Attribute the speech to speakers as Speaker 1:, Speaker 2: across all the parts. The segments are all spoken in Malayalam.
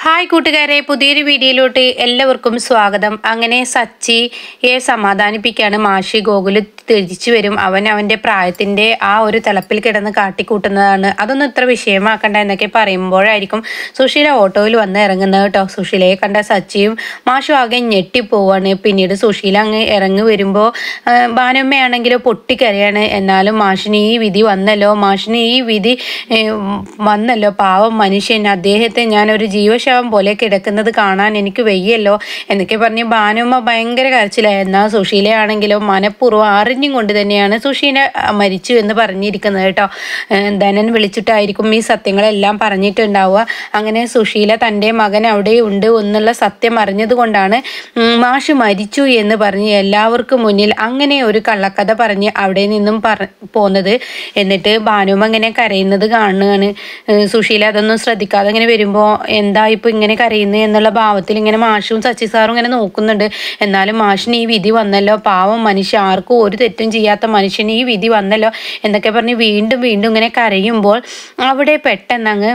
Speaker 1: ഹായ് കൂട്ടുകാരെ പുതിയൊരു വീഡിയോയിലോട്ട് എല്ലാവർക്കും സ്വാഗതം അങ്ങനെ സച്ചിയെ സമാധാനിപ്പിക്കാണ് മാഷി ഗോകുല് തിരിച്ചു വരും അവൻ അവൻ്റെ പ്രായത്തിൻ്റെ ആ ഒരു തിളപ്പിൽ കിടന്ന് കാട്ടിക്കൂട്ടുന്നതാണ് അതൊന്നും ഇത്ര വിഷയമാക്കണ്ട എന്നൊക്കെ പറയുമ്പോഴായിരിക്കും സുശീല ഓട്ടോയിൽ വന്ന് ഇറങ്ങുന്നത് കേട്ടോ സുശീലയെ കണ്ട സച്ചിയും മാഷും ആകെ ഞെട്ടിപ്പോവാണ് പിന്നീട് സുശീല അങ്ങ് ഇറങ്ങി വരുമ്പോൾ ഭാനുമ്മയാണെങ്കിലോ പൊട്ടിക്കരയാണ് എന്നാലും മാഷിന് ഈ വിധി വന്നല്ലോ മാഷിന് ഈ വിധി ഏ, വന്നല്ലോ പാവം മനുഷ്യൻ അദ്ദേഹത്തെ ഞാൻ ഒരു ജീവശവം പോലെ കിടക്കുന്നത് കാണാൻ എനിക്ക് വയ്യല്ലോ എന്നൊക്കെ പറഞ്ഞ് ഭാനുമ്മ ഭയങ്കര കരച്ചിലായി എന്നാൽ സുശീലയാണെങ്കിലും മനഃപൂർവ്വം അറിഞ്ഞും കൊണ്ട് തന്നെയാണ് സുശീല ആ, മരിച്ചു എന്ന് പറഞ്ഞിരിക്കുന്നത് കേട്ടോ ഏ, ധനൻ വിളിച്ചിട്ടായിരിക്കും ഈ സത്യങ്ങളെല്ലാം പറഞ്ഞിട്ടുണ്ടാവുക അങ്ങനെ സുശീല തൻ്റെ മകൻ അവിടെ ഉണ്ട് എന്നുള്ള സത്യം അറിഞ്ഞത് കൊണ്ടാണ് ഉം, മാഷ് മരിച്ചു എന്ന് പറഞ്ഞ് എല്ലാവർക്കും മുന്നിൽ അങ്ങനെ ഒരു കള്ളക്കഥ പറഞ്ഞ് അവിടെ നിന്നും പറ പോന്നത് എന്നിട്ട് ഭാനുമ ഇങ്ങനെ കരയുന്നത് കാണുകയാണ് ഏഹ് സുശീല അതൊന്നും ശ്രദ്ധിക്കാതെ ഇങ്ങനെ വരുമ്പോൾ എന്താ ഇപ്പൊ ഇങ്ങനെ കരയുന്നത് എന്നുള്ള ഭാവത്തിൽ ഇങ്ങനെ മാഷും സച്ചി സാറും ഇങ്ങനെ നോക്കുന്നുണ്ട് എന്നാലും മാഷിന് ഈ വിധി വന്നല്ലോ പാവം മനുഷ്യ ആർക്കും ഒരു തെറ്റും ചെയ്യാത്ത മനുഷ്യന് ഈ വിധി വന്നല്ലോ എന്നൊക്കെ പറഞ്ഞ് വീണ്ടും വീണ്ടും ഇങ്ങനെ കരയുമ്പോൾ അവിടെ പെട്ടെന്നങ്ങ്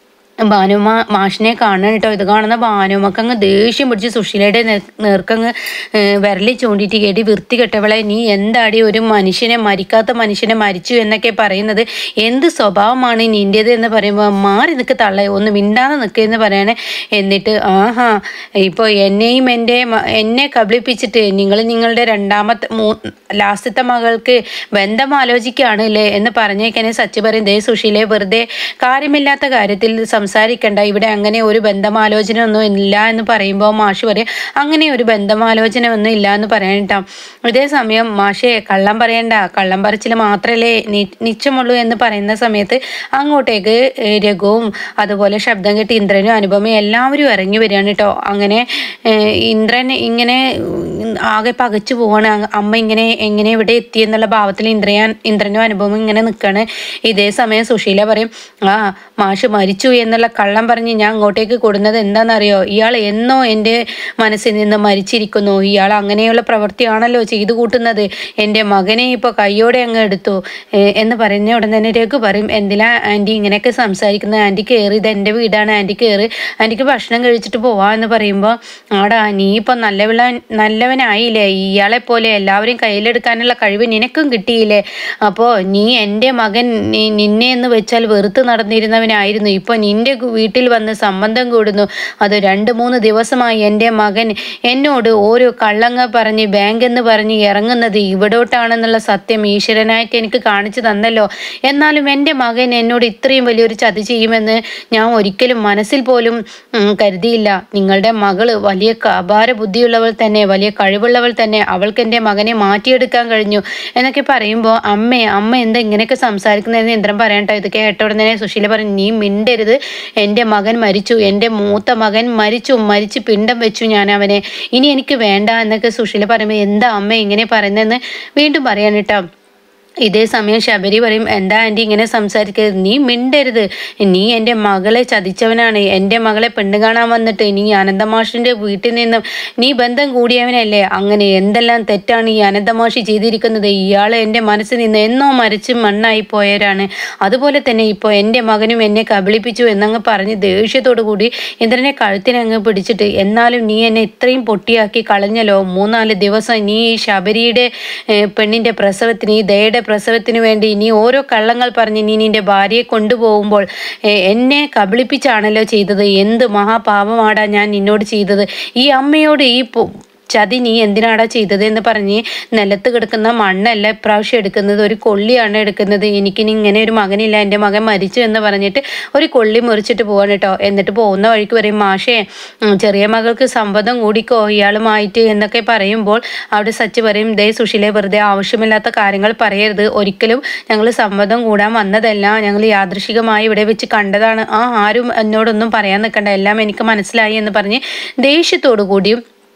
Speaker 1: ഭാനുമ മാഷിനെ കാണണം കേട്ടോ ഇത് കാണുന്ന ഭാനുമക്ക് അങ്ങ് ദേഷ്യം പിടിച്ച് സുശീലയുടെ നേ- നേർക്കങ്ങ് ഏഹ് വിരലി ചൂണ്ടിയിട്ട് കേട്ടി വൃത്തി കെട്ടവളെ നീ എന്താടി ഒരു മനുഷ്യനെ മരിക്കാത്ത മനുഷ്യനെ മരിച്ചു എന്നൊക്കെ പറയുന്നത് എന്ത് സ്വഭാവമാണ് നിൻ്റേത് എന്ന് പറയുമ്പോൾ മാറി നിൽക്ക് തള്ളേ ഒന്ന് മിണ്ടാതെ നിൽക്കുക എന്ന് പറയണേ എന്നിട്ട് ആഹാ ഇപ്പോൾ എന്നെയും എൻ്റെ മ- എന്നെ കബളിപ്പിച്ചിട്ട് നിങ്ങൾ നിങ്ങളുടെ രണ്ടാമത്തെ മൂ ലാസ്റ്റത്തെ മകൾക്ക് ബന്ധം ആലോചിക്കുകയാണ് അല്ലേ എന്ന് പറഞ്ഞേക്കനെ സച്ചി പറയും ദേ സുശീലെ വെറുതെ കാര്യമില്ലാത്ത കാര്യത്തിൽ സംസാരിക്കണ്ട ഇവിടെ അങ്ങനെ ഒരു ബന്ധമാലോചന ഒന്നും ഇല്ല എന്ന് പറയുമ്പോൾ മാഷ് പറയും അങ്ങനെ ഒരു ബന്ധമാലോചന ഒന്നും ഇല്ല എന്ന് പറയാനിട്ടാ ഇതേ സമയം മാഷെ കള്ളം പറയണ്ട കള്ളം പറച്ചിൽ മാത്രമല്ലേ നി- നിച്ചമുള്ളൂ എന്ന് പറയുന്ന സമയത്ത് അങ്ങോട്ടേക്ക് ഏഹ് രഘുവും അതുപോലെ ശബ്ദം കേട്ട് ഇന്ദ്രനും അനുപമയും എല്ലാവരും ഇറങ്ങി വരികയാണ് കേട്ടോ അങ്ങനെ ഏഹ് ഇന്ദ്രൻ ഇങ്ങനെ ഉം, ആകെ പകച്ചു പോവാണ് അ- അമ്മ ഇങ്ങനെ എങ്ങനെ ഇവിടെ എത്തി എന്നുള്ള ഭാവത്തിൽ ഇന്ദ്രയാൻ ഇന്ദ്രനും അനുപമയും ഇങ്ങനെ നിൽക്കുകയാണ് ഇതേ സമയം സുശീല പറയും ആ മാഷ് മരിച്ചു എന്നുള്ള കള്ളം പറഞ്ഞ് ഞാൻ അങ്ങോട്ടേക്ക് കൊടുന്നത് എന്താണെന്നറിയോ ഇയാൾ എന്നോ എൻ്റെ മനസ്സിൽ നിന്ന് മരിച്ചിരിക്കുന്നു ഇയാൾ അങ്ങനെയുള്ള പ്രവൃത്തിയാണല്ലോ ചെയ്തു കൂട്ടുന്നത് എൻ്റെ മകനെ ഇപ്പോൾ കയ്യോടെ അങ്ങ് എടുത്തു ഏ, എന്ന് പറഞ്ഞ ഉടൻ തന്നെ രഘു പറയും എന്തിനാ ആൻറ്റി ഇങ്ങനെയൊക്കെ സംസാരിക്കുന്നത് ആൻറ്റി കയറി ഇത് എൻ്റെ വീടാണ് ആൻറ്റി കയറി ആൻറ്റിക്ക് ഭക്ഷണം കഴിച്ചിട്ട് പോവാ എന്ന് പറയുമ്പോൾ ആടാ നീ ഇപ്പം നല്ലവിള നല്ലവനായില്ലേ ഇയാളെ പോലെ എല്ലാവരെയും കയ്യിലെടുക്കാനുള്ള കഴിവ് നിനക്കും കിട്ടിയില്ലേ അപ്പോൾ നീ എൻ്റെ മകൻ നി- നിന്നെ എന്ന് വെച്ചാൽ വെറുത്ത് നടന്നിരുന്നവനായിരുന്നു ഇപ്പോൾ നിന്റെ ഗു- വീട്ടിൽ വന്ന് സംബന്ധം കൂടുന്നു അത് രണ്ട് മൂന്ന് ദിവസമായി എൻ്റെ മകൻ എന്നോട് ഓരോ കള്ളങ്ങ പറഞ്ഞ് ബാങ്ക് എന്ന് പറഞ്ഞ് ഇറങ്ങുന്നത് ഇവിടോട്ടാണെന്നുള്ള സത്യം ഈശ്വരനായിട്ട് എനിക്ക് കാണിച്ചു തന്നല്ലോ എന്നാലും എൻ്റെ മകൻ എന്നോട് ഇത്രയും വലിയൊരു ചതി ചെയ്യുമെന്ന് ഞാൻ ഒരിക്കലും മനസ്സിൽ പോലും ഉം, കരുതിയില്ല നിങ്ങളുടെ മകള് വലിയ ക- അപാര ബുദ്ധിയുള്ളവൾ തന്നെ വലിയ കഴിവുള്ളവൾ തന്നെ അവൾക്ക് എൻ്റെ മകനെ മാറ്റിയെടുക്കാൻ കഴിഞ്ഞു എന്നൊക്കെ പറയുമ്പോൾ അമ്മേ അമ്മ എന്താ ഇങ്ങനെയൊക്കെ സംസാരിക്കുന്നതെന്ന് യന്ത്രം പറയട്ടോ ഇത് കേട്ട ഉടനെ സുശീല പറഞ്ഞു നീ മിണ്ടരുത് എൻ്റെ മകൻ മരിച്ചു എൻ്റെ മൂത്ത മകൻ മരിച്ചു മരിച്ച് പിണ്ടം വെച്ചു ഞാൻ അവനെ ഇനി എനിക്ക് വേണ്ട എന്നൊക്കെ സുശീല പറയുമ്പോൾ എന്താ അമ്മ ഇങ്ങനെ പറയുന്നതെന്ന് വീണ്ടും പറയാൻ കേട്ടോ ഇതേ സമയം ശബരി പറയും എന്താ ആൻറ്റി ഇങ്ങനെ സംസാരിക്കരുത് നീ മിണ്ടരുത് നീ എൻ്റെ മകളെ ചതിച്ചവനാണ് എൻ്റെ മകളെ പെണ്ണ് കാണാൻ വന്നിട്ട് നീ അനന്തമാഷിൻ്റെ വീട്ടിൽ നിന്നും നീ ബന്ധം കൂടിയവനല്ലേ അങ്ങനെ എന്തെല്ലാം തെറ്റാണ് ഈ അനന്തമാഷി ചെയ്തിരിക്കുന്നത് ഇയാൾ എൻ്റെ മനസ്സിൽ നിന്ന് എന്നോ മരിച്ച് മണ്ണായി പോയവരാണ് അതുപോലെ തന്നെ ഇപ്പോൾ എൻ്റെ മകനും എന്നെ കബളിപ്പിച്ചു എന്നങ്ങ് പറഞ്ഞ് ദേഷ്യത്തോടു കൂടി ഇന്ദ്രനെ കഴുത്തിനങ്ങ് പിടിച്ചിട്ട് എന്നാലും നീ എന്നെ ഇത്രയും പൊട്ടിയാക്കി കളഞ്ഞല്ലോ മൂന്നാല് ദിവസം നീ ഈ ശബരിയുടെ ഏഹ്, പെണ്ണിൻ്റെ പ്രസവത്തിന് ഈ ദയയുടെ പ്രസവത്തിന് വേണ്ടി നീ ഓരോ കള്ളങ്ങൾ പറഞ്ഞ് നീ നിന്റെ ഭാര്യയെ കൊണ്ടുപോകുമ്പോൾ ഏഹ്, എന്നെ കബളിപ്പിച്ചാണല്ലോ ചെയ്തത് എന്ത് മഹാപാപമാടാ ഞാൻ നിന്നോട് ചെയ്തത് ഈ അമ്മയോട് ഈ പൊ- ചതി നീ എന്തിനാടാ ചെയ്തത് എന്ന് പറഞ്ഞ് നിലത്ത് കിടക്കുന്ന മണ്ണല്ല ഇപ്രാവശ്യം എടുക്കുന്നത് ഒരു കൊള്ളിയാണ് എടുക്കുന്നത് എനിക്കിനി ഇങ്ങനെ ഒരു മകനില്ല എൻ്റെ മകൻ മരിച്ചു എന്ന് പറഞ്ഞിട്ട് ഒരു കൊള്ളി മുറിച്ചിട്ട് പോവാണ് കേട്ടോ എന്നിട്ട് പോകുന്ന വഴിക്ക് പറയും മാഷേ ഉം, ചെറിയ മകൾക്ക് സമ്മതം കൂടിക്കോ ഇയാളുമായിട്ട് എന്നൊക്കെ പറയുമ്പോൾ അവിടെ സച്ച് പറയും ദേ സുശീലെ വെറുതെ ആവശ്യമില്ലാത്ത കാര്യങ്ങൾ പറയരുത് ഒരിക്കലും ഞങ്ങൾ സമ്മതം കൂടാൻ വന്നതല്ല ഞങ്ങൾ യാദൃശികമായി ഇവിടെ വെച്ച് കണ്ടതാണ് ആ ആരും എന്നോടൊന്നും പറയാൻ നിൽക്കണ്ട എല്ലാം എനിക്ക് മനസ്സിലായി എന്ന് പറഞ്ഞ് ദേഷ്യത്തോടു കൂടിയും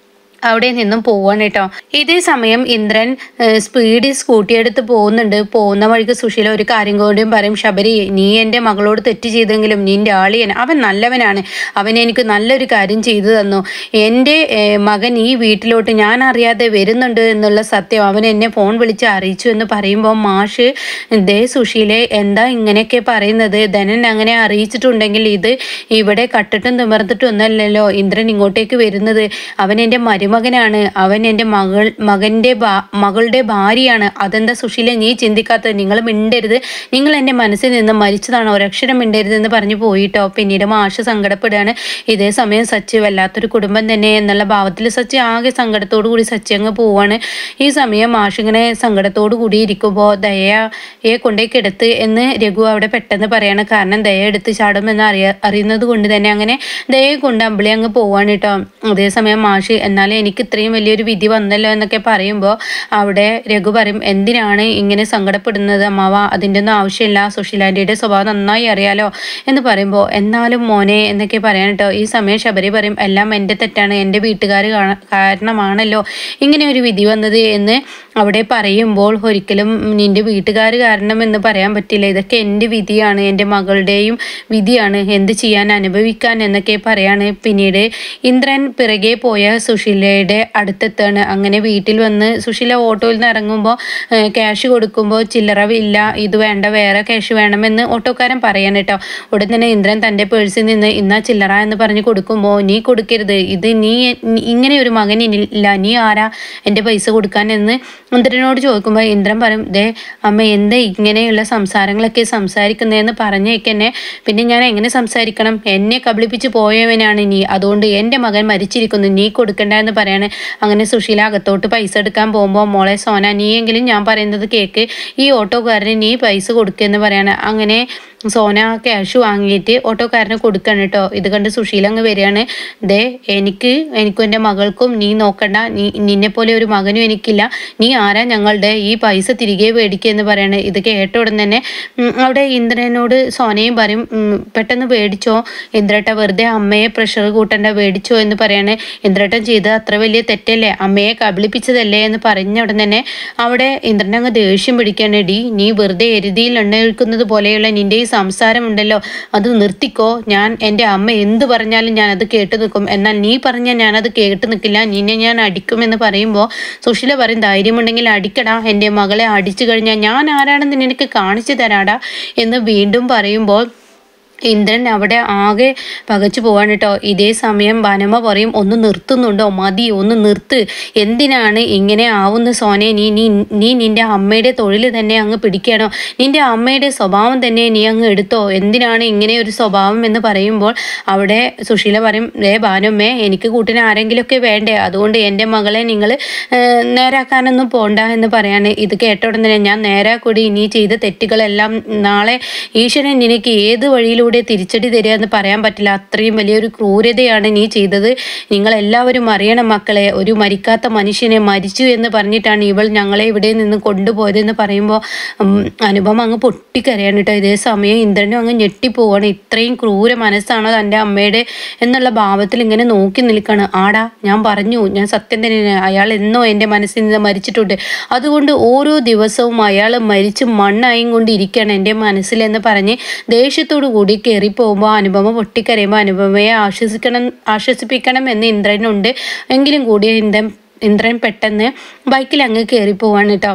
Speaker 1: അവിടെ നിന്നും പോവാണ് കേട്ടോ ഇതേ സമയം ഇന്ദ്രൻ ഏഹ്, സ്പീഡിൽ സ്കൂട്ടി എടുത്ത് പോകുന്നുണ്ട് പോകുന്ന വഴിക്ക് സുശീല ഒരു കാര്യം കൊണ്ടും പറയും ശബരി നീ എൻ്റെ മകളോട് തെറ്റ് ചെയ്തെങ്കിലും നിന്റെ ആളിയൻ അവൻ നല്ലവനാണ് അവൻ എനിക്ക് നല്ലൊരു കാര്യം ചെയ്തു തന്നു എൻ്റെ ഏഹ്, മകൻ ഈ വീട്ടിലോട്ട് ഞാൻ അറിയാതെ വരുന്നുണ്ട് എന്നുള്ള സത്യം അവൻ എന്നെ ഫോൺ വിളിച്ച് അറിയിച്ചു എന്ന് പറയുമ്പോൾ മാഷ് ദേ സുശീലെ എന്താ ഇങ്ങനെയൊക്കെ പറയുന്നത് ധനൻ അങ്ങനെ അറിയിച്ചിട്ടുണ്ടെങ്കിൽ ഇത് ഇവിടെ കട്ടിട്ടും തിമർത്തിട്ടും ഒന്നല്ലല്ലോ ഇന്ദ്രൻ ഇങ്ങോട്ടേക്ക് വരുന്നത് അവൻ എൻ്റെ മരുമകനാണ് അവൻ എൻ്റെ മകൾ മകൻ്റെ ഭാ- മകളുടെ ഭാര്യയാണ് അതെന്താ സുശീല നീ ചിന്തിക്കാത്തത് നിങ്ങൾ മിണ്ടരുത് നിങ്ങൾ എൻ്റെ മനസ്സിൽ നിന്ന് മരിച്ചതാണ് ഒരക്ഷരം മിണ്ടരുത് എന്ന് പറഞ്ഞു പോയിട്ടോ പിന്നീട് മാഷ് സങ്കടപ്പെടുകയാണ് ഇതേ സമയം സച്ചി വല്ലാത്തൊരു കുടുംബം തന്നെ എന്നുള്ള ഭാവത്തിൽ സച്ചി ആകെ സങ്കടത്തോടു കൂടി സച്ചി അങ്ങ് പോവാണ് ഈ സമയം മാഷ് ഇങ്ങനെ സങ്കടത്തോടു കൂടി ഇരിക്കുമ്പോൾ ദയയെ കൊണ്ടേ കിടത്ത് എന്ന് രഘു അവിടെ പെട്ടെന്ന് പറയാണ് കാരണം ദയ എടുത്ത് ചാടുമെന്ന് അറിയ അറിയുന്നത് കൊണ്ട് തന്നെ അങ്ങനെ ദയയെ കൊണ്ട് അമ്പിളി അങ്ങ് പോവാണ് കേട്ടോ അതേസമയം മാഷ് എന്നാലും എനിക്ക് ഇത്രയും വലിയൊരു വിധി വന്നല്ലോ എന്നൊക്കെ പറയുമ്പോൾ അവിടെ രഘു പറയും എന്തിനാണ് ഇങ്ങനെ സങ്കടപ്പെടുന്നത് അമ്മാവ അതിൻ്റെ ഒന്നും ആവശ്യമില്ല സുശീലാൻ്റിയുടെ സ്വഭാവം നന്നായി അറിയാലോ എന്ന് പറയുമ്പോൾ എന്നാലും മോനെ എന്നൊക്കെ പറയാൻ കേട്ടോ ഈ സമയം ശബരി പറയും എല്ലാം എൻ്റെ തെറ്റാണ് എൻ്റെ വീട്ടുകാർ കാരണമാണല്ലോ ഇങ്ങനെ ഒരു വിധി വന്നത് എന്ന് അവിടെ പറയുമ്പോൾ ഒരിക്കലും നിന്റെ വീട്ടുകാർ കാരണം എന്ന് പറയാൻ പറ്റില്ല ഇതൊക്കെ എൻ്റെ വിധിയാണ് എൻ്റെ മകളുടെയും വിധിയാണ് എന്ത് ചെയ്യാൻ അനുഭവിക്കാൻ എന്നൊക്കെ പറയാണ് പിന്നീട് ഇന്ദ്രൻ പിറകെ പോയ സുശീലയുടെ അടുത്തെത്താണ് അങ്ങനെ വീട്ടിൽ വന്ന് സുശീല ഓട്ടോയിൽ നിന്ന് ഇറങ്ങുമ്പോൾ ക്യാഷ് കൊടുക്കുമ്പോൾ ചില്ലറ ഇല്ല ഇത് വേണ്ട വേറെ ക്യാഷ് വേണമെന്ന് ഓട്ടോക്കാരൻ പറയാൻ കേട്ടോ ഉടൻ തന്നെ ഇന്ദ്രൻ തൻ്റെ പേഴ്സിൽ നിന്ന് ഇന്നാ ചില്ലറ എന്ന് പറഞ്ഞ് കൊടുക്കുമ്പോൾ നീ കൊടുക്കരുത് ഇത് നീ നീ- ഇങ്ങനെ ഒരു മകൻ ഇല്ല നീ ആരാ എൻ്റെ പൈസ കൊടുക്കാൻ എന്ന് ഇന്ദ്രനോട് ചോദിക്കുമ്പോൾ ഇന്ദ്രൻ പറയും ദേ അമ്മ എന്താ ഇങ്ങനെയുള്ള സംസാരങ്ങളൊക്കെ സംസാരിക്കുന്നതെന്ന് പറഞ്ഞേക്കെന്നെ പിന്നെ ഞാൻ എങ്ങനെ സംസാരിക്കണം എന്നെ കബളിപ്പിച്ച് പോയവനാണ് നീ അതുകൊണ്ട് എൻ്റെ മകൻ മരിച്ചിരിക്കുന്നു നീ കൊടുക്കണ്ട എന്ന് പറയാണ് അങ്ങനെ സുശീല അകത്തോട്ട് പൈസ എടുക്കാൻ പോകുമ്പോൾ മോളെ സോന നീയെങ്കിലും ഞാൻ പറയുന്നത് കേക്ക് ഈ ഓട്ടോക്കാരന് നീ പൈസ കൊടുക്കുമെന്ന് പറയാണ് അങ്ങനെ സോന ക്യാഷ് വാങ്ങിയിട്ട് ഓട്ടോക്കാരന് കൊടുക്കണം കേട്ടോ ഇത് കണ്ട് സുശീല അങ്ങ് വരികയാണ് ദേ എനിക്ക് എനിക്കും എൻ്റെ മകൾക്കും നീ നോക്കണ്ട നീ നിന്നെ പോലെ ഒരു മകനും എനിക്കില്ല നീ ആരാ ഞങ്ങളുടെ ഈ പൈസ തിരികെ മേടിക്കുക എന്ന് പറയാണ് ഇത് കേട്ട ഉടൻ തന്നെ ഉം, അവിടെ ഇന്ദ്രനോട് സോനയും പറയും ഉം, പെട്ടെന്ന് മേടിച്ചോ ഇന്ദ്രേട്ട വെറുതെ അമ്മയെ പ്രഷർ കൂട്ടണ്ട മേടിച്ചോ എന്ന് പറയാണ് ഇന്ദ്രേട്ടൻ ചെയ്ത് അത്ര വലിയ തെറ്റല്ലേ അമ്മയെ കബളിപ്പിച്ചതല്ലേ എന്ന് പറഞ്ഞ ഉടൻ തന്നെ അവിടെ ഇന്ദ്രൻ അങ്ങ് ദേഷ്യം പിടിക്കാണ് ഡി നീ വെറുതെ എരുതിയിൽ എണ്ണയൊഴിക്കുന്നത് പോലെയുള്ള നിന്റെ ഈ സംസാരമുണ്ടല്ലോ അത് നിർത്തിക്കോ ഞാൻ എൻ്റെ അമ്മ എന്ത് പറഞ്ഞാലും ഞാൻ അത് കേട്ട് നിൽക്കും എന്നാൽ നീ പറഞ്ഞാൽ ഞാനത് കേട്ട് നിൽക്കില്ല നിന്നെ ഞാൻ അടിക്കുമെന്ന് പറയുമ്പോൾ സുശീല പറയും ധൈര്യമുണ്ടെങ്കിൽ അടിക്കടാ എൻ്റെ മകളെ അടിച്ചു കഴിഞ്ഞാൽ ഞാൻ ആരാണെന്ന് നിനക്ക് കാണിച്ചു തരാടാ എന്ന് വീണ്ടും പറയുമ്പോൾ ഇന്ദ്രൻ അവിടെ ആകെ പകച്ചു പോവാണ് കേട്ടോ ഇതേ സമയം വനമ പറയും ഒന്ന് നിർത്തുന്നുണ്ടോ മതി ഒന്ന് നിർത്ത് എന്തിനാണ് ഇങ്ങനെ ആവുന്ന സോനെ നീ നീ നീ നിന്റെ അമ്മയുടെ തൊഴിൽ തന്നെ അങ്ങ് പിടിക്കണോ നിന്റെ അമ്മയുടെ സ്വഭാവം തന്നെ നീ അങ്ങ് എടുത്തോ എന്തിനാണ് ഇങ്ങനെ ഒരു സ്വഭാവം എന്ന് പറയുമ്പോൾ അവിടെ സുശീല പറയും ഏ ഭാനുമ്മേ എനിക്ക് കൂട്ടിന് ആരെങ്കിലുമൊക്കെ വേണ്ടേ അതുകൊണ്ട് എൻ്റെ മകളെ നിങ്ങൾ നേരാക്കാനൊന്നും പോണ്ട എന്ന് പറയാണ് ഇത് കേട്ട ഉടനെ ഞാൻ നേരാക്കൂടി നീ ചെയ്ത തെറ്റുകളെല്ലാം നാളെ ഈശ്വരൻ നിനക്ക് ഏത് വഴിയിലൂടെ തിരിച്ചടി തരിക എന്ന് പറയാൻ പറ്റില്ല അത്രയും വലിയൊരു ക്രൂരതയാണ് നീ ചെയ്തത് നിങ്ങൾ എല്ലാവരും അറിയണം മക്കളെ ഒരു മരിക്കാത്ത മനുഷ്യനെ മരിച്ചു എന്ന് പറഞ്ഞിട്ടാണ് ഇവൾ ഞങ്ങളെ ഇവിടെ നിന്ന് കൊണ്ടുപോയതെന്ന് പറയുമ്പോൾ ഉം, അനുപമ അങ്ങ് പൊട്ടിക്കരയാണ് കേട്ടോ ഇതേ സമയം ഇന്ദ്രനും അങ്ങ് ഞെട്ടിപ്പോവാണ് ഇത്രയും ക്രൂര മനസ്സാണോ തൻ്റെ അമ്മയുടെ എന്നുള്ള ഭാവത്തിൽ ഇങ്ങനെ നോക്കി നിൽക്കാണ് ആടാ ഞാൻ പറഞ്ഞു ഞാൻ സത്യം തന്നെ അയാൾ എന്നോ എൻ്റെ മനസ്സിൽ നിന്ന് മരിച്ചിട്ടുണ്ട് അതുകൊണ്ട് ഓരോ ദിവസവും അയാൾ മരിച്ച് മണ്ണായും കൊണ്ടിരിക്കുകയാണ് എൻ്റെ മനസ്സിലെന്ന് പറഞ്ഞ് ദേഷ്യത്തോടു കൂടി കയറി പോകുമ്പോൾ അനുപമ പൊട്ടിക്കരയുമ്പോൾ അനുപമയെ ആശ്വസിക്കണം ആശ്വസിപ്പിക്കണം എന്ന് ഇന്ദ്രനുണ്ട് എങ്കിലും കൂടി ഇന്ദ്രൻ ഇന്ദ്രൻ പെട്ടെന്ന് ബൈക്കിൽ അങ്ങ് കയറി പോവാണ് കേട്ടോ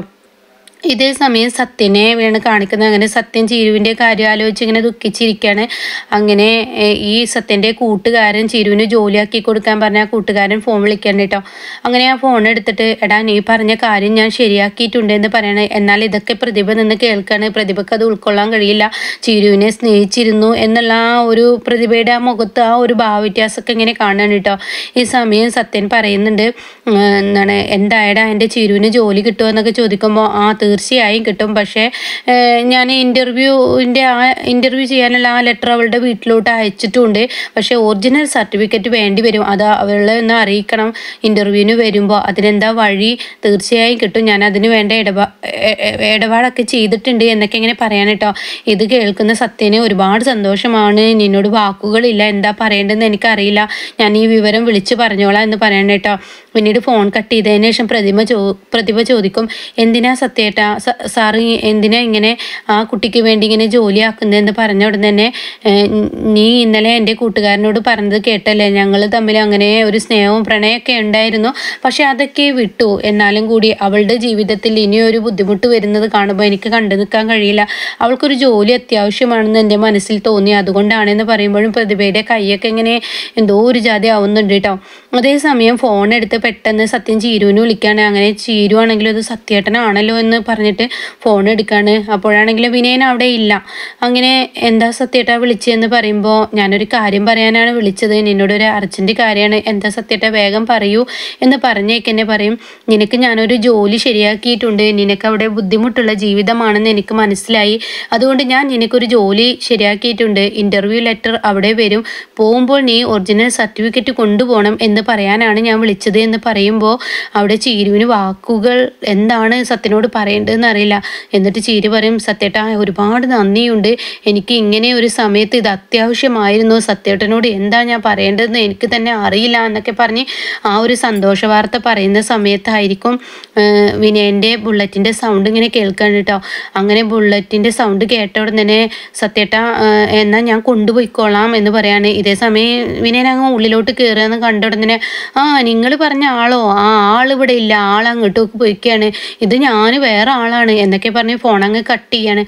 Speaker 1: ഇതേ സമയം സത്യനെ വീണ് കാണിക്കുന്നത് അങ്ങനെ സത്യൻ ചീരുവിൻ്റെ കാര്യം ആലോചിച്ച് ഇങ്ങനെ ദുഃഖിച്ചിരിക്കുകയാണ് അങ്ങനെ ഏഹ്, ഈ സത്യൻ്റെ കൂട്ടുകാരൻ ചീരുവിന് ജോലിയാക്കി കൊടുക്കാൻ പറഞ്ഞ ആ കൂട്ടുകാരൻ ഫോൺ വിളിക്കാൻ കേട്ടോ അങ്ങനെ ആ ഫോൺ എടുത്തിട്ട് എടാ നീ പറഞ്ഞ കാര്യം ഞാൻ ശരിയാക്കിയിട്ടുണ്ട് എന്ന് പറയണേ എന്നാൽ ഇതൊക്കെ പ്രതിഭ നിന്ന് കേൾക്കാണ് പ്രതിഭക്ക് അത് ഉൾക്കൊള്ളാൻ കഴിയില്ല ചീരുവിനെ സ്നേഹിച്ചിരുന്നു എന്നുള്ള ആ ഒരു പ്രതിഭയുടെ ആ മുഖത്ത് ആ ഒരു ഭാവവ്യത്യാസമൊക്കെ ഇങ്ങനെ കാണാണ് കേട്ടോ ഈ സമയം സത്യൻ പറയുന്നുണ്ട് ഉം, എന്താണ് എന്തായടാ എൻ്റെ ചീരുവിന് ജോലി കിട്ടുമോ എന്നൊക്കെ ചോദിക്കുമ്പോൾ ആ തീർച്ചയായും കിട്ടും പക്ഷേ ഏഹ്, ഞാൻ ഇൻ്റർവ്യൂവിൻ്റെ ആ ഇൻ്റർവ്യൂ ചെയ്യാനുള്ള ആ ലെറ്റർ അവളുടെ വീട്ടിലോട്ട് അയച്ചിട്ടുണ്ട് പക്ഷേ ഒറിജിനൽ സർട്ടിഫിക്കറ്റ് വേണ്ടി വരും അത് അവളെ ഒന്ന് അറിയിക്കണം ഇൻ്റർവ്യൂവിന് വരുമ്പോൾ അതിനെന്താ വഴി തീർച്ചയായും കിട്ടും ഞാൻ അതിന് വേണ്ട ഇടപാ എ- എ- ഇടപാടൊക്കെ ചെയ്തിട്ടുണ്ട് എന്നൊക്കെ ഇങ്ങനെ പറയാൻ കേട്ടോ ഇത് കേൾക്കുന്ന സത്യന് ഒരുപാട് സന്തോഷമാണ് നിന്നോട് വാക്കുകളില്ല എന്താ പറയേണ്ടതെന്ന് എനിക്കറിയില്ല ഞാൻ ഈ വിവരം വിളിച്ചു പറഞ്ഞോളാം എന്ന് പറയണം കേട്ടോ പിന്നീട് ഫോൺ കട്ട് ചെയ്തതിന് ശേഷം പ്രതിമ ചോ പ്രതിഭ ചോദിക്കും എന്തിനാ സത്യേട്ടാ സ- സാറ് ഈ- എന്തിനാ ഇങ്ങനെ ആ കുട്ടിക്ക് വേണ്ടി ഇങ്ങനെ ജോലിയാക്കുന്നതെന്ന് പറഞ്ഞ ഉടൻ തന്നെ ഏഹ്, നീ ഇന്നലെ എൻ്റെ കൂട്ടുകാരനോട് പറഞ്ഞത് കേട്ടല്ലേ ഞങ്ങൾ തമ്മിൽ അങ്ങനെ ഒരു സ്നേഹവും പ്രണയമൊക്കെ ഉണ്ടായിരുന്നു പക്ഷെ അതൊക്കെ വിട്ടു എന്നാലും കൂടി അവളുടെ ജീവിതത്തിൽ ഇനിയൊരു ബുദ്ധിമുട്ട് വരുന്നത് കാണുമ്പോൾ എനിക്ക് കണ്ടു നിൽക്കാൻ കഴിയില്ല അവൾക്കൊരു ജോലി അത്യാവശ്യമാണെന്ന് എൻ്റെ മനസ്സിൽ തോന്നി അതുകൊണ്ടാണെന്ന് പറയുമ്പോഴും പ്രതിഭയുടെ കൈയൊക്കെ ഇങ്ങനെ എന്തോ ഒരു ജാതി ആവുന്നുണ്ട് കേട്ടോ അതേസമയം ഫോൺ എടുത്ത് പെട്ടെന്ന് സത്യം ചീരുവിന് വിളിക്കാണ് അങ്ങനെ ചീരു ആണെങ്കിലും അത് സത്യേട്ടനാണല്ലോ എന്ന് പറഞ്ഞിട്ട് ഫോൺ എടുക്കാണ് അപ്പോഴാണെങ്കിൽ വിനയൻ അവിടെ ഇല്ല അങ്ങനെ എന്താ സത്യേട്ട വിളിച്ചതെന്ന് പറയുമ്പോൾ ഞാനൊരു കാര്യം പറയാനാണ് വിളിച്ചത് നിന്നോടൊരു അർജൻറ്റ് കാര്യമാണ് എന്താ സത്യേട്ട വേഗം പറയൂ എന്ന് പറഞ്ഞേക്കെന്നെ പറയും നിനക്ക് ഞാനൊരു ജോലി ശരിയാക്കിയിട്ടുണ്ട് നിനക്ക് അവിടെ ബുദ്ധിമുട്ടുള്ള ജീവിതമാണെന്ന് എനിക്ക് മനസ്സിലായി അതുകൊണ്ട് ഞാൻ നിനക്കൊരു ജോലി ശരിയാക്കിയിട്ടുണ്ട് ഇൻ്റർവ്യൂ ലെറ്റർ അവിടെ വരും പോകുമ്പോൾ നീ ഒറിജിനൽ സർട്ടിഫിക്കറ്റ് കൊണ്ടുപോകണം എന്ന് പറയാനാണ് ഞാൻ വിളിച്ചത് എന്ന് പറയുമ്പോൾ അവിടെ ചീരുവിന് വാക്കുകൾ എന്താണ് സത്യനോട് പറയേണ്ടതെന്ന് അറിയില്ല എന്നിട്ട് ചീരു പറയും സത്യേട്ട ഒരുപാട് നന്ദിയുണ്ട് എനിക്ക് ഇങ്ങനെ ഒരു സമയത്ത് ഇത് അത്യാവശ്യമായിരുന്നു സത്യേട്ടനോട് എന്താ ഞാൻ പറയേണ്ടതെന്ന് എനിക്ക് തന്നെ അറിയില്ല എന്നൊക്കെ പറഞ്ഞ് ആ ഒരു സന്തോഷ വാർത്ത പറയുന്ന സമയത്തായിരിക്കും ഏഹ്, വിനയൻ്റെ ബുള്ളറ്റിൻ്റെ സൗണ്ട് ഇങ്ങനെ കേൾക്കാൻ കേട്ടോ അങ്ങനെ ബുള്ളറ്റിൻ്റെ സൗണ്ട് കേട്ട ഉടൻ തന്നെ സത്യേട്ട ഏഹ്, എന്നാ ഞാൻ കൊണ്ടുപോയിക്കോളാം എന്ന് പറയാണ് ഇതേ സമയം വിനയൻ അങ്ങ് ഉള്ളിലോട്ട് കയറുകയെന്ന് കണ്ട ഉടൻ തന്നെ ആ നിങ്ങൾ പറഞ്ഞ ആളോ ആ ആൾ ഇവിടെ ഇല്ല ആൾ അങ്ങോട്ടേക്ക് പോയിക്കാണ് ഇത് ഞാൻ വേറെ ആളാണ് എന്നൊക്കെ പറഞ്ഞ് ഫോൺ അങ്ങ് കട്ട് ചെയ്യാണ്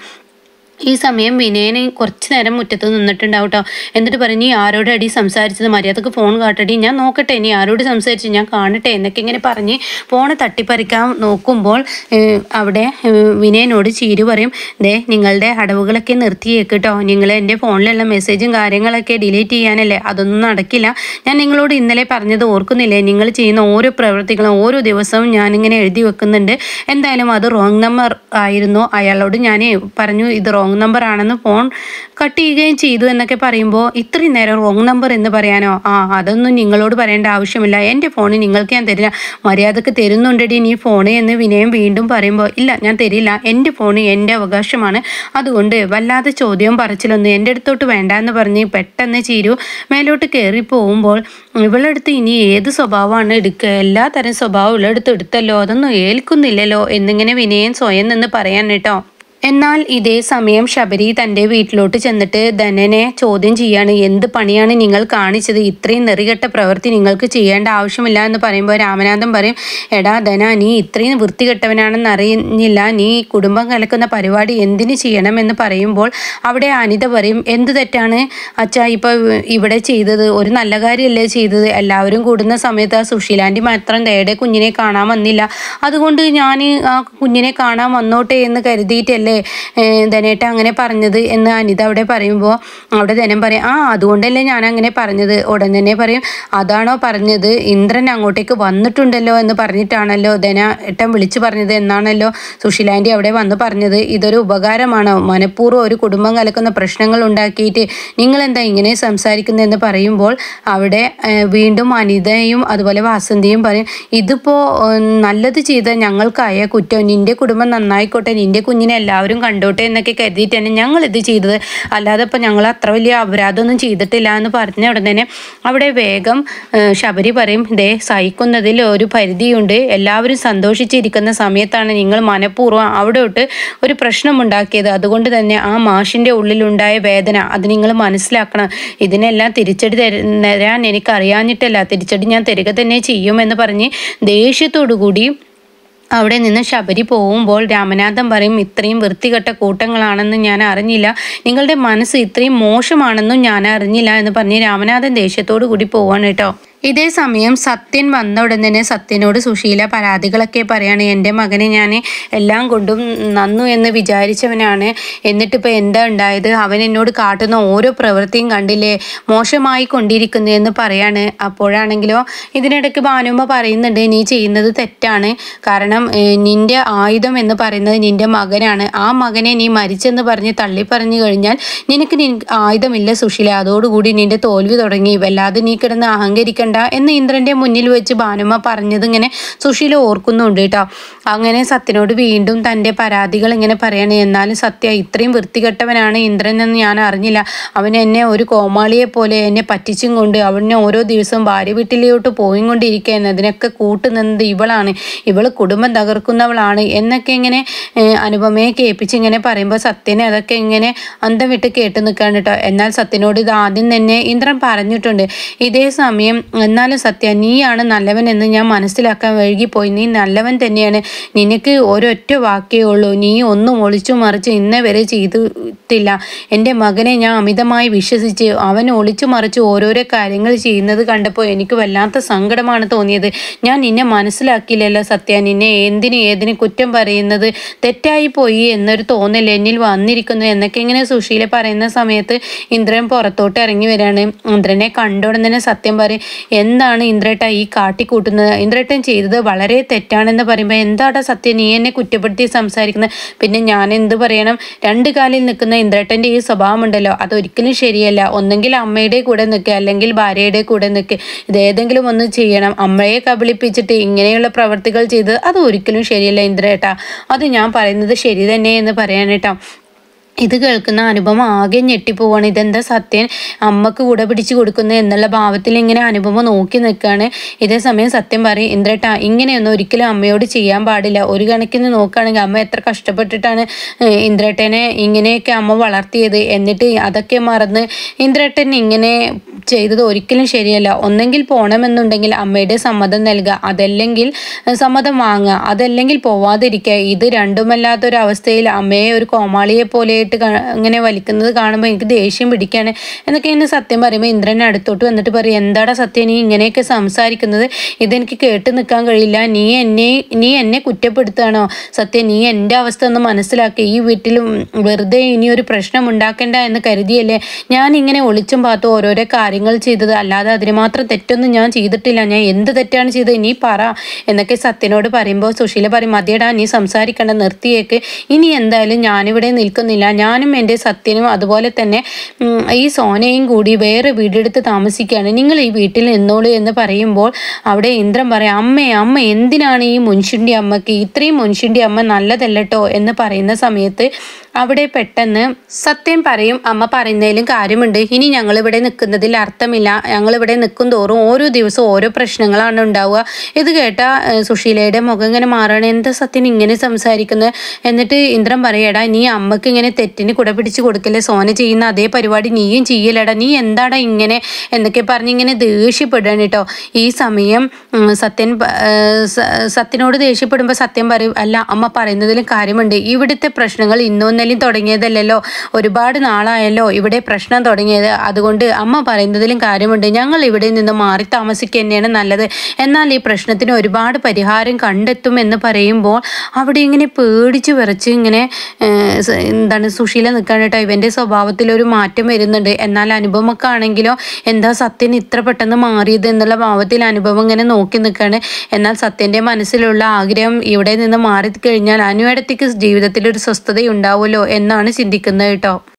Speaker 1: ഈ സമയം വിനയന് കുറച്ച് നേരം മുറ്റത്ത് നിന്നിട്ടുണ്ടാവും കേട്ടോ എന്നിട്ട് പറഞ്ഞ് നീ ആരോട് അടി സംസാരിച്ചത് മര്യാദക്ക് ഫോൺ കാട്ടടി ഞാൻ നോക്കട്ടെ നീ ആരോട് സംസാരിച്ചു ഞാൻ കാണട്ടെ എന്നൊക്കെ ഇങ്ങനെ പറഞ്ഞ് ഫോണ് തട്ടിപ്പറിക്കാൻ നോക്കുമ്പോൾ ഏഹ്, അവിടെ ഏഹ്, വിനയനോട് ചീരു പറയും ദേ നിങ്ങളുടെ അടവുകളൊക്കെ നിർത്തിയേക്ക് കേട്ടോ നിങ്ങൾ എൻ്റെ ഫോണിലുള്ള മെസ്സേജും കാര്യങ്ങളൊക്കെ ഡിലീറ്റ് ചെയ്യാനല്ലേ അതൊന്നും നടക്കില്ല ഞാൻ നിങ്ങളോട് ഇന്നലെ പറഞ്ഞത് ഓർക്കുന്നില്ലേ നിങ്ങൾ ചെയ്യുന്ന ഓരോ പ്രവൃത്തികളും ഓരോ ദിവസവും ഞാനിങ്ങനെ എഴുതി വെക്കുന്നുണ്ട് എന്തായാലും അത് റോങ് നമ്പർ ആയിരുന്നു അയാളോട് ഞാൻ പറഞ്ഞു ഇത് റോങ് നമ്പർ ആണെന്ന് ഫോൺ കട്ട് ചെയ്യുകയും ചെയ്തു എന്നൊക്കെ പറയുമ്പോൾ ഇത്രയും നേരം റോങ് നമ്പർ എന്ന് പറയാനോ ആ അതൊന്നും നിങ്ങളോട് പറയേണ്ട ആവശ്യമില്ല എൻ്റെ ഫോൺ നിങ്ങൾക്ക് ഞാൻ തരില്ല മര്യാദക്ക് തരുന്നുണ്ടടി നീ ഫോണ് എന്ന് വിനയം വീണ്ടും പറയുമ്പോൾ ഇല്ല ഞാൻ തരില്ല എൻ്റെ ഫോൺ എൻ്റെ അവകാശമാണ് അതുകൊണ്ട് വല്ലാതെ ചോദ്യവും പറച്ചിലൊന്നും എൻ്റെ അടുത്തോട്ട് വേണ്ട എന്ന് പറഞ്ഞ് പെട്ടെന്ന് ചീരു മേലോട്ട് കയറി പോകുമ്പോൾ ഇവളെടുത്ത് ഇനി ഏത് സ്വഭാവമാണ് എടുക്കുക എല്ലാ തരം സ്വഭാവം ഇവളെടുത്ത് എടുത്തല്ലോ അതൊന്നും ഏൽക്കുന്നില്ലല്ലോ എന്നിങ്ങനെ വിനയൻ സ്വയം നിന്ന് പറയാൻ കേട്ടോ എന്നാൽ ഇതേ സമയം ശബരി തൻ്റെ വീട്ടിലോട്ട് ചെന്നിട്ട് ധനനെ ചോദ്യം ചെയ്യാണ് എന്ത് പണിയാണ് നിങ്ങൾ കാണിച്ചത് ഇത്രയും നെറികെട്ട പ്രവൃത്തി നിങ്ങൾക്ക് ചെയ്യേണ്ട ആവശ്യമില്ല എന്ന് പറയുമ്പോൾ രാമനാഥൻ പറയും എടാ ധന നീ ഇത്രയും വൃത്തികെട്ടവനാണെന്ന് അറിഞ്ഞില്ല നീ കുടുംബം കലക്കുന്ന പരിപാടി എന്തിനു ചെയ്യണമെന്ന് പറയുമ്പോൾ അവിടെ അനിത പറയും എന്ത് തെറ്റാണ് അച്ഛാ ഇപ്പോൾ ഇവിടെ ചെയ്തത് ഒരു നല്ല കാര്യമല്ലേ ചെയ്തത് എല്ലാവരും കൂടുന്ന സമയത്ത് ആ സുശീലാൻറ്റി മാത്രം ദേടെ കുഞ്ഞിനെ കാണാൻ വന്നില്ല അതുകൊണ്ട് ഞാൻ ആ കുഞ്ഞിനെ കാണാൻ വന്നോട്ടെ എന്ന് കരുതിയിട്ടല്ലേ ഏഹ്, ധനേട്ട അങ്ങനെ പറഞ്ഞത് എന്ന് അനിത അവിടെ പറയുമ്പോൾ അവിടെ ധനം പറയും ആ അതുകൊണ്ടല്ലേ ഞാൻ അങ്ങനെ പറഞ്ഞത് ഉടൻ തന്നെ പറയും അതാണോ പറഞ്ഞത് ഇന്ദ്രൻ അങ്ങോട്ടേക്ക് വന്നിട്ടുണ്ടല്ലോ എന്ന് പറഞ്ഞിട്ടാണല്ലോ ധന ഏട്ടൻ വിളിച്ചു പറഞ്ഞത് എന്നാണല്ലോ സുശീലാൻറ്റി അവിടെ വന്ന് പറഞ്ഞത് ഇതൊരു ഉപകാരമാണോ മനഃപൂർവ്വം ഒരു കുടുംബം കലക്കുന്ന പ്രശ്നങ്ങൾ ഉണ്ടാക്കിയിട്ട് നിങ്ങൾ എന്താ ഇങ്ങനെ സംസാരിക്കുന്നതെന്ന് പറയുമ്പോൾ അവിടെ ഏഹ്, വീണ്ടും അനിതയും അതുപോലെ വാസന്തിയും പറയും ഇതിപ്പോ ഏഹ്, നല്ലത് ചെയ്ത ഞങ്ങൾക്കായ കുറ്റം നിന്റെ കുടുംബം നന്നായിക്കോട്ടെ നിന്റെ കുഞ്ഞിനെ എല്ലാവരും കണ്ടോട്ടെ എന്നൊക്കെ കരുതിയിട്ടാണ് ഞങ്ങൾ ഇത് ചെയ്തത് അല്ലാതെ ഇപ്പം ഞങ്ങൾ അത്ര വലിയ അപരാധമൊന്നും ചെയ്തിട്ടില്ല എന്ന് പറഞ്ഞ ഉടനെ തന്നെ അവിടെ വേഗം ഏഹ്, ശബരി പറയും ദേ സഹിക്കുന്നതിൽ ഒരു പരിധിയുണ്ട് എല്ലാവരും സന്തോഷിച്ചിരിക്കുന്ന സമയത്താണ് നിങ്ങൾ മനഃപൂർവ്വം അവിടെ തൊട്ട് ഒരു പ്രശ്നമുണ്ടാക്കിയത് അതുകൊണ്ട് തന്നെ ആ മാഷിൻ്റെ ഉള്ളിലുണ്ടായ വേദന അത് നിങ്ങൾ മനസ്സിലാക്കണം ഇതിനെല്ലാം തിരിച്ചടി തര- തരാൻ എനിക്ക് അറിയാഞ്ഞിട്ടല്ല തിരിച്ചടി ഞാൻ തരിക തന്നെ ചെയ്യുമെന്ന് പറഞ്ഞ് ദേഷ്യത്തോടു കൂടി അവിടെ നിന്ന് ശബരി പോകുമ്പോൾ രാമനാഥൻ പറയും ഇത്രയും വൃത്തികെട്ട കൂട്ടങ്ങളാണെന്ന് ഞാൻ അറിഞ്ഞില്ല നിങ്ങളുടെ മനസ്സ് ഇത്രയും മോശമാണെന്നും ഞാൻ അറിഞ്ഞില്ല എന്ന് പറഞ്ഞ് രാമനാഥൻ ദേഷ്യത്തോടു കൂടി പോവാണ് കേട്ടോ ഇതേ സമയം സത്യൻ വന്ന ഉടൻ തന്നെ സത്യനോട് സുശീല പരാതികളൊക്കെ പറയാണ് എൻ്റെ മകനെ ഞാൻ എല്ലാം കൊണ്ടും നന്നു എന്ന് വിചാരിച്ചവനാണ് എന്നിട്ടിപ്പോൾ എന്താ ഉണ്ടായത് അവൻ എന്നോട് കാട്ടുന്ന ഓരോ പ്രവൃത്തിയും കണ്ടില്ലേ മോശമായി കൊണ്ടിരിക്കുന്നു എന്ന് പറയാണ് അപ്പോഴാണെങ്കിലോ ഇതിനിടയ്ക്ക് ഭാനുമ്മ പറയുന്നുണ്ട് നീ ചെയ്യുന്നത് തെറ്റാണ് കാരണം ഏഹ്, നിന്റെ ആയുധം എന്ന് പറയുന്നത് നിന്റെ മകനാണ് ആ മകനെ നീ മരിച്ചെന്ന് പറഞ്ഞ് തള്ളി പറഞ്ഞു കഴിഞ്ഞാൽ നിനക്ക് നി ആയുധമില്ല സുശീല അതോടുകൂടി നിന്റെ തോൽവി തുടങ്ങി വല്ലാതെ നീ കിടന്ന് അഹങ്കരിക്കണ്ട എന്ന് ഇന്ദ്രന്റെ മുന്നിൽ വെച്ച് ഭാനുമ്മ പറഞ്ഞത് ഇങ്ങനെ സുശീല ഓർക്കുന്നുണ്ട് കേട്ടോ അങ്ങനെ സത്യനോട് വീണ്ടും തൻ്റെ പരാതികൾ ഇങ്ങനെ പറയണേ എന്നാലും സത്യ ഇത്രയും വൃത്തികെട്ടവനാണ് ഇന്ദ്രൻ എന്ന് ഞാൻ അറിഞ്ഞില്ല അവൻ എന്നെ ഒരു കോമാളിയെ പോലെ എന്നെ പറ്റിച്ചും കൊണ്ട് അവനെ ഓരോ ദിവസവും ഭാര്യ വീട്ടിലോട്ട് പോയി കൊണ്ടിരിക്കുകയാണ് അതിനൊക്കെ കൂട്ടുനിന്നത് ഇവളാണ് ഇവള് കുടുംബം തകർക്കുന്നവളാണ് എന്നൊക്കെ ഇങ്ങനെ ഏഹ്, അനുപമയെ കേൾപ്പിച്ച് ഇങ്ങനെ പറയുമ്പോൾ സത്യനെ അതൊക്കെ ഇങ്ങനെ അന്തം വിട്ട് കേട്ട് നിൽക്കാണ് കേട്ടോ എന്നാൽ സത്യനോട് ഇത് ആദ്യം തന്നെ ഇന്ദ്രൻ പറഞ്ഞിട്ടുണ്ട് ഇതേ സമയം എന്നാലും സത്യ നീയാണ് നല്ലവൻ എന്ന് ഞാൻ മനസ്സിലാക്കാൻ വൈകിപ്പോയി നീ നല്ലവൻ തന്നെയാണ് നിനക്ക് ഒരൊറ്റ വാക്കേ ഉള്ളൂ നീ ഒന്നും ഒളിച്ചു മറിച്ച് ഇന്നേ വരെ ചെയ്തിട്ടില്ല എൻ്റെ മകനെ ഞാൻ അമിതമായി വിശ്വസിച്ച് അവൻ ഒളിച്ചു മറിച്ച് ഓരോരോ കാര്യങ്ങൾ ചെയ്യുന്നത് കണ്ടപ്പോൾ എനിക്ക് വല്ലാത്ത സങ്കടമാണ് തോന്നിയത് ഞാൻ നിന്നെ മനസ്സിലാക്കിയില്ലല്ലോ സത്യ നിന്നെ എന്തിന് ഏതിന് കുറ്റം പറയുന്നത് തെറ്റായി പോയി എന്നൊരു തോന്നൽ എന്നിൽ വന്നിരിക്കുന്നു എന്നൊക്കെ ഇങ്ങനെ സുശീല പറയുന്ന സമയത്ത് ഇന്ദ്രൻ പുറത്തോട്ട് ഇറങ്ങി വരാണ് ഇന്ദ്രനെ കണ്ടോടെ തന്നെ സത്യം പറയും എന്താണ് ഇന്ദ്രേട്ട ഈ കാട്ടിക്കൂട്ടുന്നത് ഇന്ദ്രേട്ടൻ ചെയ്തത് വളരെ തെറ്റാണെന്ന് പറയുമ്പോൾ എന്താടാ സത്യം നീ എന്നെ കുറ്റപ്പെടുത്തി സംസാരിക്കുന്നത് പിന്നെ ഞാൻ എന്ത് പറയണം രണ്ട് കാലിൽ നിൽക്കുന്ന ഇന്ദ്രേട്ടൻ്റെ ഈ സ്വഭാവം ഉണ്ടല്ലോ അതൊരിക്കലും ശരിയല്ല ഒന്നെങ്കിൽ അമ്മയുടെ കൂടെ നിൽക്കുക അല്ലെങ്കിൽ ഭാര്യയുടെ കൂടെ നിൽക്കുക ഇതേതെങ്കിലും ഒന്ന് ചെയ്യണം അമ്മയെ കബളിപ്പിച്ചിട്ട് ഇങ്ങനെയുള്ള പ്രവർത്തികൾ ചെയ്ത് അത് ഒരിക്കലും ശരിയല്ല ഇന്ദ്രേട്ടാ അത് ഞാൻ പറയുന്നത് ശരി തന്നെ എന്ന് പറയാനേട്ടാ ഇത് കേൾക്കുന്ന അനുപമ ആകെ ഞെട്ടിപ്പോവാണ് ഇതെന്താ സത്യൻ അമ്മക്ക് കൂടെ പിടിച്ചു കൊടുക്കുന്നു എന്നുള്ള ഭാവത്തിൽ ഇങ്ങനെ അനുപമ നോക്കി നിൽക്കുകയാണ് ഇതേ സമയം സത്യം പറയും ഇന്ദ്രേട്ടാ ഇങ്ങനെയൊന്നും ഒരിക്കലും അമ്മയോട് ചെയ്യാൻ പാടില്ല ഒരു കണക്കിന് നോക്കുകയാണെങ്കിൽ അമ്മ എത്ര കഷ്ടപ്പെട്ടിട്ടാണ് ഏഹ്, ഇന്ദ്രേട്ടനെ ഇങ്ങനെയൊക്കെ അമ്മ വളർത്തിയത് എന്നിട്ട് അതൊക്കെ മറന്ന് ഇന്ദ്രേട്ടൻ ഇങ്ങനെ ചെയ്തത് ഒരിക്കലും ശരിയല്ല ഒന്നെങ്കിൽ പോകണമെന്നുണ്ടെങ്കിൽ അമ്മയുടെ സമ്മതം നൽകുക അതല്ലെങ്കിൽ ഏഹ്, സമ്മതം വാങ്ങുക അതല്ലെങ്കിൽ പോവാതിരിക്കുക ഇത് രണ്ടുമല്ലാത്തൊരവസ്ഥയിൽ അമ്മയെ ഒരു കോമാളിയെ പോലെയായിട്ട് കാ- ഇങ്ങനെ വലിക്കുന്നത് കാണുമ്പോൾ എനിക്ക് ദേഷ്യം പിടിക്കാണ് എന്നൊക്കെ എന്നെ സത്യം പറയുമ്പോൾ ഇന്ദ്രൻ അടുത്തോട്ട് വന്നിട്ട് പറയും എന്താടാ സത്യം നീ ഇങ്ങനെയൊക്കെ സംസാരിക്കുന്നത് ഇതെനിക്ക് കേട്ട് നിൽക്കാൻ കഴിയില്ല നീ എന്നെ നീ എന്നെ കുറ്റപ്പെടുത്തുകയാണോ സത്യം നീ എൻ്റെ അവസ്ഥ ഒന്ന് മനസ്സിലാക്കി ഈ വീട്ടിലും വെറുതെ ഇനി ഒരു പ്രശ്നം ഉണ്ടാക്കേണ്ട എന്ന് കരുതിയല്ലേ ഞാൻ ഇങ്ങനെ ഒളിച്ചും പാത്തും ഓരോരോ കാര്യങ്ങൾ ചെയ്തത് അല്ലാതെ അതിന് മാത്രം തെറ്റൊന്നും ഞാൻ ചെയ്തിട്ടില്ല ഞാൻ എന്ത് തെറ്റാണ് ചെയ്തത് നീ പറ എന്നൊക്കെ സത്യനോട് പറയുമ്പോൾ സുശീല പറയും മതിയടാ നീ സംസാരിക്കണ്ട നിർത്തിയേക്ക് ഇനി എന്തായാലും ഞാനിവിടെ നിൽക്കുന്നില്ല ഞാനും എൻ്റെ സത്യനും അതുപോലെ തന്നെ ഉം, ഈ സോനയും കൂടി വേറെ വീടെടുത്ത് താമസിക്കുകയാണ് നിങ്ങൾ ഈ വീട്ടിൽ നിന്നോളൂ എന്ന് പറയുമ്പോൾ അവിടെ ഇന്ദ്രൻ പറയും അമ്മേ അമ്മ എന്തിനാണ് ഈ മുൻഷിൻ്റെ അമ്മക്ക് ഇത്രയും മുൻഷിൻ്റെ അമ്മ നല്ലതല്ലട്ടോ എന്ന് പറയുന്ന സമയത്ത് അവിടെ പെട്ടെന്ന് സത്യം പറയും അമ്മ പറയുന്നതിലും കാര്യമുണ്ട് ഇനി ഞങ്ങൾ ഇവിടെ നിൽക്കുന്നതിൽ അർത്ഥമില്ല ഞങ്ങൾ ഇവിടെ നിൽക്കും തോറും ഓരോ ദിവസവും ഓരോ പ്രശ്നങ്ങളാണ് ഉണ്ടാവുക ഇത് കേട്ട ഏഹ്, സുശീലയുടെ മുഖം ഇങ്ങനെ മാറണം എന്താ സത്യൻ ഇങ്ങനെ സംസാരിക്കുന്നത് എന്നിട്ട് ഇന്ദ്രൻ പറയടാ നീ അമ്മക്ക് ഇങ്ങനെ തെറ്റിന് കുട പിടിച്ച് കൊടുക്കല്ലേ സോന ചെയ്യുന്ന അതേ പരിപാടി നീയും ചെയ്യലടാ നീ എന്താടാ ഇങ്ങനെ എന്നൊക്കെ പറഞ്ഞ് ഇങ്ങനെ ദേഷ്യപ്പെടുകയാണ് കേട്ടോ ഈ സമയം ഉം, സത്യൻ പ- ഏഹ്, സ- സത്യനോട് ദേഷ്യപ്പെടുമ്പോൾ സത്യം പറയും അല്ല അമ്മ പറയുന്നതിലും കാര്യമുണ്ട് ഇവിടുത്തെ പ്രശ്നങ്ങൾ ഇന്നൊന്നലും തുടങ്ങിയതല്ലല്ലോ ഒരുപാട് നാളായല്ലോ ഇവിടെ പ്രശ്നം തുടങ്ങിയത് അതുകൊണ്ട് അമ്മ പറയുന്നതിലും കാര്യമുണ്ട് ഞങ്ങൾ ഇവിടെ നിന്ന് മാറി താമസിക്കുക തന്നെയാണ് നല്ലത് എന്നാൽ ഈ പ്രശ്നത്തിന് ഒരുപാട് പരിഹാരം കണ്ടെത്തുമെന്ന് പറയുമ്പോൾ അവിടെ ഇങ്ങനെ പേടിച്ച് വിറച്ച് ഇങ്ങനെ ഏഹ്, സ- എന്താണ് സുശീല നിൽക്കാൻ കേട്ടോ ഇവൻ്റെ സ്വഭാവത്തിൽ ഒരു മാറ്റം വരുന്നുണ്ട് എന്നാൽ അനുപമക്കാണെങ്കിലോ എന്താ സത്യൻ ഇത്ര പെട്ടെന്ന് മാറിയത് എന്നുള്ള ഭാവത്തിൽ അനുഭവം ഇങ്ങനെ നോക്കി നിൽക്കുകയാണ് എന്നാൽ സത്യൻ്റെ മനസ്സിലുള്ള ആഗ്രഹം ഇവിടെ നിന്ന് മാറിക്കഴിഞ്ഞാൽ അനുവേടത്തേക്ക് ജീവിതത്തിൽ ഒരു സ്വസ്ഥത ഉണ്ടാവുമല്ലോ എന്നാണ് ചിന്തിക്കുന്നത് കേട്ടോ